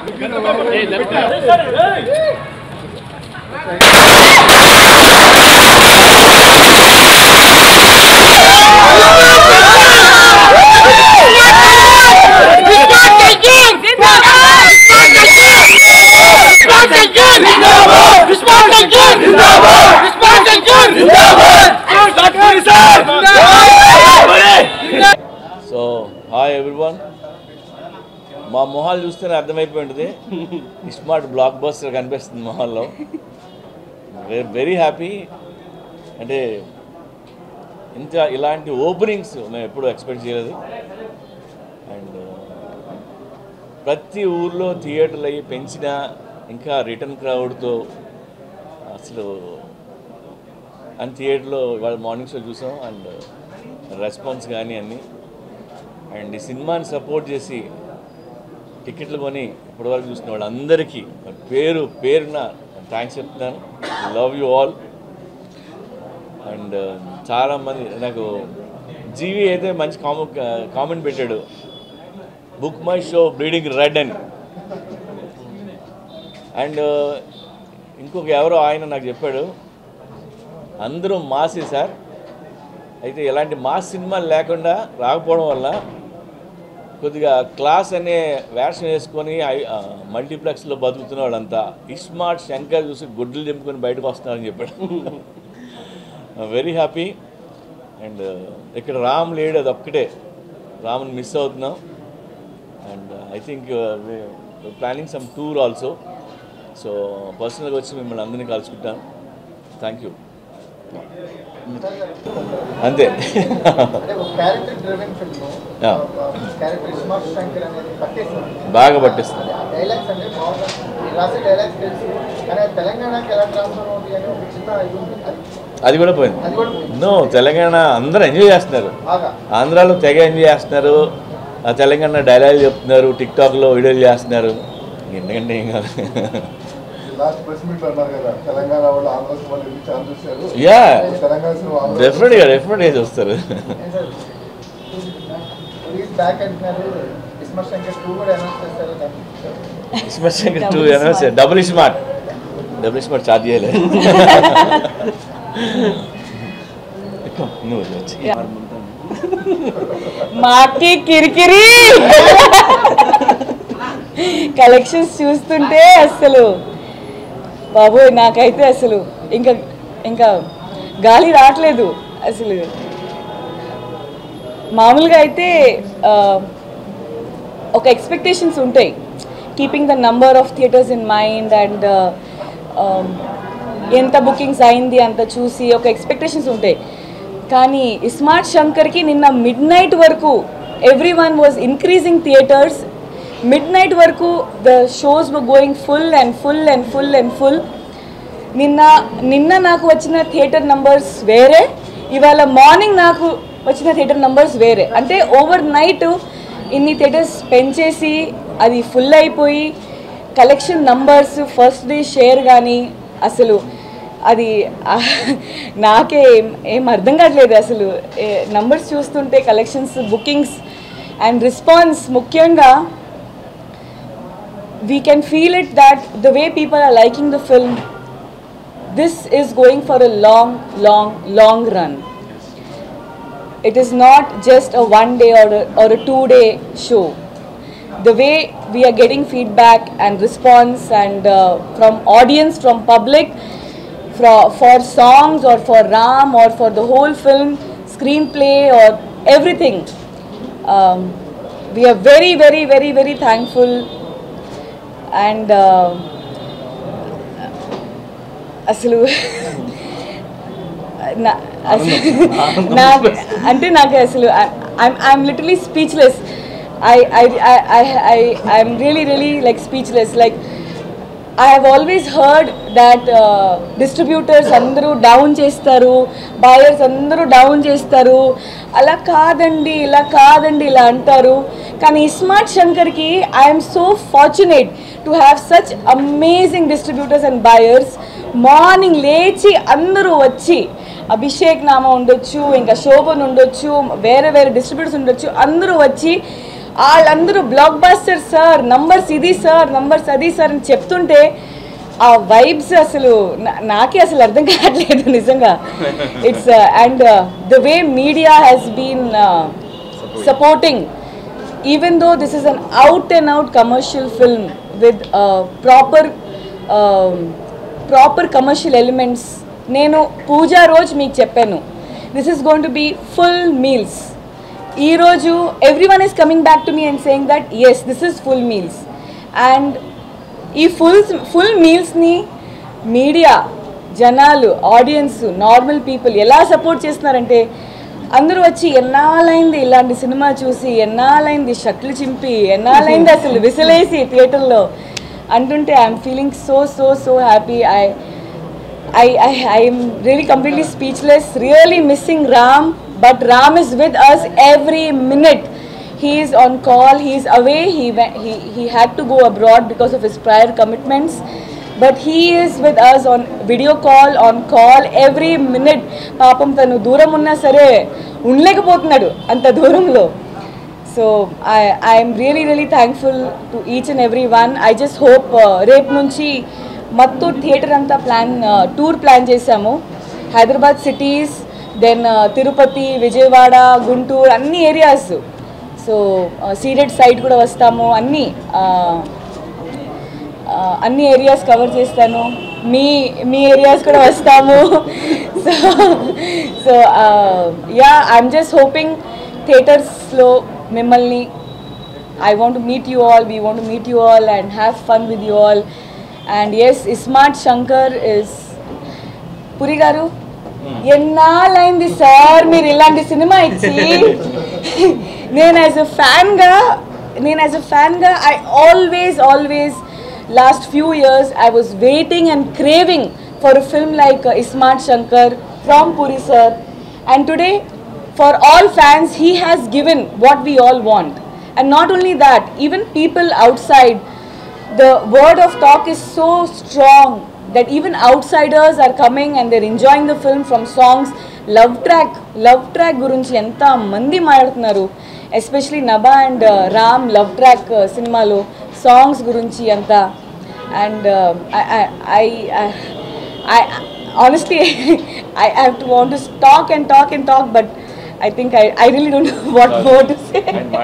So hi everyone మా మొహాలు చూస్తేనే అర్థమైపోయి ఉంటుంది స్మార్ట్ బ్లాక్ బస్టర్ కనిపిస్తుంది మొహాల్లో వెరీ హ్యాపీ అంటే ఇంత ఇలాంటి ఓపెనింగ్స్ మేము ఎప్పుడూ ఎక్స్పెక్ట్ చేయలేదు అండ్ ప్రతి ఊర్లో థియేటర్లు అయ్యి పెంచిన ఇంకా రిటర్న్ క్రౌడ్తో అసలు అండ్ థియేటర్లో ఇవాళ మార్నింగ్ షో చూసాం అండ్ రెస్పాన్స్ కానీ అన్నీ అండ్ ఈ సినిమాని సపోర్ట్ చేసి టికెట్లు కొని ఇప్పటివరకు చూసిన వాళ్ళందరికీ పేరు పేరున థ్యాంక్స్ చెప్తున్నాను లవ్ యూ ఆల్ అండ్ చాలామంది నాకు జీవి అయితే మంచి కామ కామెంట్ పెట్టాడు book my show bleeding red అని అండ్ ఇంకొక ఎవరో ఆయన నాకు చెప్పాడు అందరూ మాసే సార్ అయితే ఇలాంటి మాస్ సినిమాలు లేకుండా రాకపోవడం వల్ల కొద్దిగా క్లాస్ అనే వేషం వేసుకొని ఐ- ఆ, మల్టీప్లెక్స్లో బతుకుతున్న వాళ్ళంతా ఇస్మార్ట్ శంకర్ చూసి గుడ్లు దింపుకొని బయటకు వస్తున్నారని చెప్పాడు వెరీ హ్యాపీ అండ్ ఇక్కడ రామ్ లేడు అది ఒక్కటే రామ్ని మిస్ అవుతున్నాం and I think planning some tour also so పర్సనల్గా వచ్చి మిమ్మల్ని అందరినీ కలుసుకుంటాను థ్యాంక్ యూ అంతే అంటే ఒక character driven film Yeah. Character smart Shankar అనేది పట్టేస్తుంది బాగా పట్టిస్తుంది ఆ డైలాగ్స్ అంటే బాగా మీరు రాసే డైలాగ్స్ తెలుసు కానీ అది తెలంగాణకి ఎలా ట్రాన్స్ఫర్ అవుతుంది అని ఒక చిన్న ఇది ఉంది అది అది కూడా పోయింది అది కూడా పోయింది. నో తెలంగాణ అందరూ ఎంజాయ్ చేస్తున్నారు బాగా ఆంధ్రాలో తెగ ఎంజాయ్ చేస్తున్నారు ఆ తెలంగాణ డైలాగ్ చెప్తున్నారు టిక్ టాక్లో వీడియోలు చేస్తున్నారు ఎందుకంటే ఏం కాదు లాస్ట్ ప్రెస్ మీట్ అన్నారు కదా తెలంగాణ వాళ్ళు ఆంధ్ర వాళ్ళు ఎన్ని ఛాన్స్ చూశారు యా తెలంగాణ సినిమా ఆంధ్ర డెఫినెట్గా డెఫినెట్గా చూస్తారు ఏం సార్ ప్లీజ్ బ్యాక్ అంటున్నారు స్మార్ట్ శంకర్ టూ కూడా అనౌన్స్ చేస్తారు దాన్ని special two announce double smart double smart charge చేయలేదు ఎక్కువ, నువ్వు వచ్చి మాకి కిరికిరి కలెక్షన్స్ చూస్తుంటే అసలు బాబోయ్ నాకైతే అసలు ఇంకా ఇంకా గాలి రావట్లేదు అసలు మామూలుగా అయితే ఆ, ఒక ఎక్స్పెక్టేషన్స్ ఉంటాయి keeping the number of theatres in mind and ఎంత బుకింగ్స్ అయింది అంత చూసి ఒక ఎక్స్పెక్టేషన్స్ ఉంటాయి కానీ స్మార్ట్ శంకర్కి నిన్న మిడ్ నైట్ వరకు everyone was increasing theatres midnight వరకు the shows were going full and full and full and full నిన్న నిన్న నాకు వచ్చిన థియేటర్ నంబర్స్ వేరే ఇవాళ మార్నింగ్ నాకు వచ్చిన థియేటర్ నంబర్స్ వేరే అంటే ఓవర్ నైట్ ఇన్ని థియేటర్స్ పెంచేసి అది ఫుల్ అయిపోయి collection numbers first day share కానీ అసలు అది ఆ, నాకే ఏం- ఏం అర్థం కావట్లేదు అసలు నంబర్స్ చూస్తుంటే కలెక్షన్స్ బుకింగ్స్ అండ్ రెస్పాన్స్ ముఖ్యంగా we can feel it that the way people are liking the film, this is going for a long, long, long run. It is not just a one day or a, or a two day show. The way we are getting feedback and response and uh, from audience, from public, for, for songs or for Ram or for the whole film, screenplay or everything. Um, we are very, very, very, very thankful and అసలు నా అసలు నా అంటే నాకు అసలు I'm literally speechless I I I I I'm really really like speechless like I have always heard that distributors అందరూ down చేస్తారు buyers అందరూ డౌన్ చేస్తారు అలా కాదండి ఇలా కాదండి ఇలా అంటారు కానీ స్మార్ట్ శంకర్కి I'm so fortunate to have such amazing distributors and buyers morning లేచి అందరూ వచ్చి అభిషేక్ నామ ఉండొచ్చు ఇంకా శోభన్ ఉండొచ్చు వేరే వేరే డిస్ట్రిబ్యూటర్స్ ఉండొచ్చు అందరూ వచ్చి వాళ్ళందరూ బ్లాక్ బాస్టర్ సార్ నంబర్స్ ఇది సార్ నంబర్స్ అది సార్ అని చెప్తుంటే ఆ వైబ్స్ అసలు నా- నాకే అసలు అర్థం కావట్లేదు నిజంగా it's and the way media has been supporting even though this is an out and out commercial film with uh, proper um, proper commercial elements నేను పూజా రోజు మీకు చెప్పాను this is going to be full meals ఈరోజు every one is coming back to me and saying that yes this is full meals and ఈ full full మీల్స్ని media జనాలు audience normal people ఎలా support చేస్తున్నారంటే అందరూ వచ్చి ఎన్నాళ్ళైంది ఇలాంటి సినిమా చూసి ఎన్నాళ్ళైంది షట్లు చింపి ఎన్నాళ్ళైంది అసలు విసిలేసి థియేటర్లో అంటుంటే I'm feeling so so so happy I I, I, I am really completely speechless, really missing Ram, but Ram is with us every minute. He is on call, he is away, he, went, he, he had to go abroad because of his prior commitments. But he is with us on video call, on call every minute. పాపం తను దూరం ఉన్నా సరే ఉండలేకపోతున్నాడు అంత దూరంలో so I I'm really really thankful to each and every one I just hope రేపు నుంచి మత్తు థియేటర్ అంతా ప్లాన్ టూర్ ప్లాన్ చేశాము హైదరాబాద్ సిటీస్ దెన్ తిరుపతి విజయవాడ గుంటూరు అన్ని ఏరియాస్ సో సీడెడ్ సైడ్ కూడా వస్తాము అన్నీ uh, uh, అన్ని ఏరియాస్ కవర్ చేస్తాను మీ మీ ఏరియాస్ కూడా వస్తాము so so ya I'm just hoping థియేటర్స్లో మిమ్మల్ని I want to meet you all, we want to meet you all and have fun with you all. And yes, Smart Shankar is పురి గారు ఎన్నాళ్ళైంది sir మీరు ఇలాంటి cinema ఇచ్చి నేను as a ఫ్యాన్గా నేను as a ఫ్యాన్గా I always always last few years I was waiting and craving for a film like iSmart Shankar from Puri sir and today for all fans he has given what we all want and not only that even people outside the word of talk is so strong that even outsiders are coming and they're enjoying the film from songs love track love track గురించి ఎంత మంది మాట్లాడుతున్నారు especially Nabha and Ram love track సినిమాలో songs గురించి అంతా and I I honestly I have to want to talk and talk and talk, but I think I, I really don't know what more to say.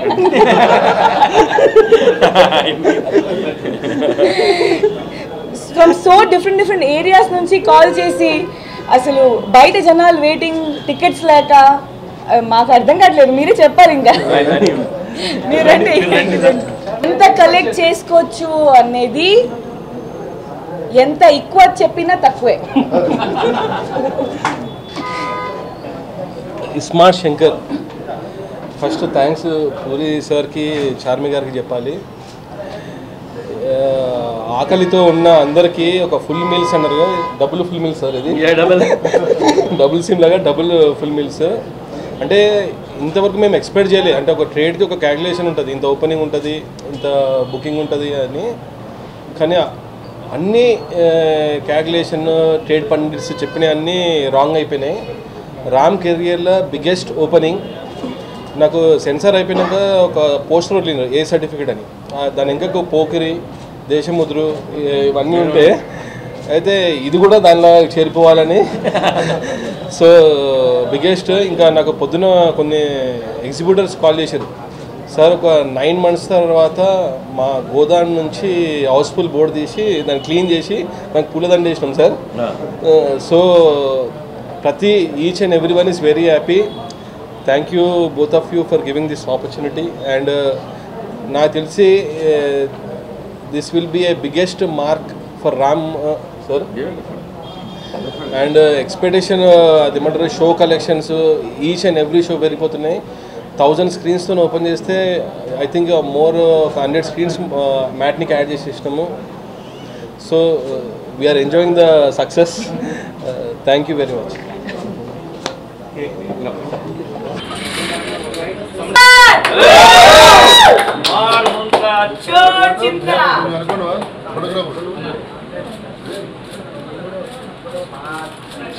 From so different different areas నుంచి call చేసి అసలు బయట జనాలు waiting tickets లేక ఆ, మాకు అర్థం కావట్లేదు మీరే చెప్పాలి ఇంకా మీరండి ఎంత కలెక్ట్ చేసుకోవచ్చు అనేది ఎంత ఎక్కువ చెప్పినా తక్కువే ఇస్మార్ట్ శంకర్ ఫస్ట్ థ్యాంక్స్ పూరి సార్కి చార్మి గారికి చెప్పాలి ఆ, ఆకలితో ఉన్న అందరికీ ఒక ఫుల్ మీల్స్ అన్నారు కదా, డబుల్ ఫుల్ మీల్స్ సార్ ఇది డబుల్ సిమ్ లాగా డబుల్ ఫుల్ మీల్స్ అంటే ఇంతవరకు మేము ఎక్స్పెక్ట్ చేయలేదు అంటే ఒక ట్రేడ్కి ఒక క్యాల్కులేషన్ ఉంటుంది ఇంత ఓపెనింగ్ ఉంటుంది ఇంత బుకింగ్ ఉంటుంది అని కానీ అన్ని క్యాల్కులేషన్ ట్రేడ్ పండిట్స్ చెప్పినవి అన్నీ రాంగ్ అయిపోయినాయి రామ్ కెరియర్లో బిగ్గెస్ట్ ఓపెనింగ్ నాకు సెన్సార్ అయిపోయినాక ఒక పోస్టర్ వదిలింది ఏ సర్టిఫికేట్ అని ఆ, దాని ఇంకా పోకిరి దేశముద్రు ఇ- ఇవన్నీ ఉంటే అయితే ఇది కూడా దానిలో చేరిపోవాలని సో బిగ్గెస్ట్ ఇంకా నాకు పొద్దున కొన్ని ఎగ్జిబ్యూటర్స్ కాల్ చేశారు సార్ ఒక నైన్ మంత్స్ తర్వాత మా గోదాం నుంచి హౌస్ఫుల్ బోర్డు తీసి దాన్ని క్లీన్ చేసి నాకు పూలదండ వేసినాం సార్ సో ప్రతి each and every one is very happy thank you both of you for giving this opportunity and నాకు తెలిసి this will be a biggest mark for Ram sir and expectation అది ఏమంటారు show collections each and every show పెరిగిపోతున్నాయి thousand స్క్రీన్స్తో open చేస్తే I think more ఒక hundred screens మ్యాట్నికి add చేసేసినాము so we're enjoying the success thank you very much అనుకోను photographer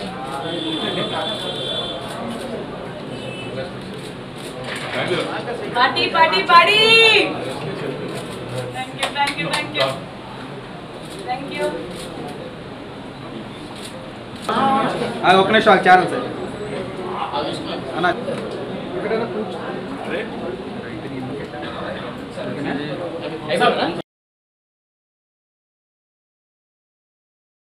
Thank you. Party party party thank you thank you thank you thank you ఒక నిమిషం ఆగు, channel sir అన్న ఎక్కడైనా కూర్చో